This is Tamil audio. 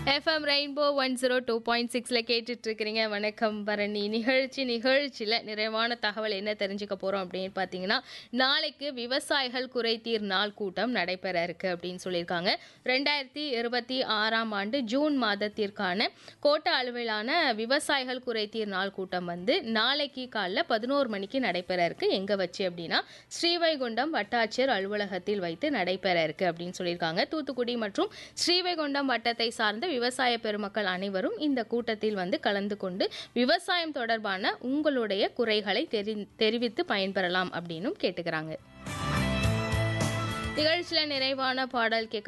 FM rainbow one zero two point சிக்ஸில் கேட்டுட்டு இருக்கிறீங்க வணக்கம் பரணி நிகழ்ச்சி நிகழ்ச்சியில் நிறைவான தகவல் என்ன தெரிஞ்சுக்க போகிறோம் அப்படின்னு பார்த்தீங்கன்னா நாளைக்கு விவசாயிகள் குறைதீர் நாள் கூட்டம் நடைபெற இருக்கு அப்படின்னு சொல்லியிருக்காங்க ரெண்டாயிரத்தி இருபத்தி ஆறாம் ஆண்டு ஜூன் மாதத்திற்கான கோட்ட அளவிலான விவசாயிகள் குறைதீர் நாள் கூட்டம் வந்து நாளைக்கு காலைல பதினோரு மணிக்கு நடைபெற இருக்கு எங்கே வச்சு அப்படின்னா ஸ்ரீவைகுண்டம் வட்டாட்சியர் அலுவலகத்தில் வைத்து நடைபெற இருக்கு அப்படின்னு சொல்லியிருக்காங்க தூத்துக்குடி மற்றும் ஸ்ரீவைகுண்டம் வட்டத்தை சார்ந்த விவசாய பெருமக்கள் அனைவரும் இந்த கூட்டத்தில் வந்து கலந்து கொண்டு விவசாயம் தொடர்பான உங்களுடைய குறைகளை தெரி தெரிவித்து பயன்பெறலாம் அப்படின்னும் கேட்டுக்கிறாங்க நிகழ்ச்சியில் நிறைவான பாடல் கேட்க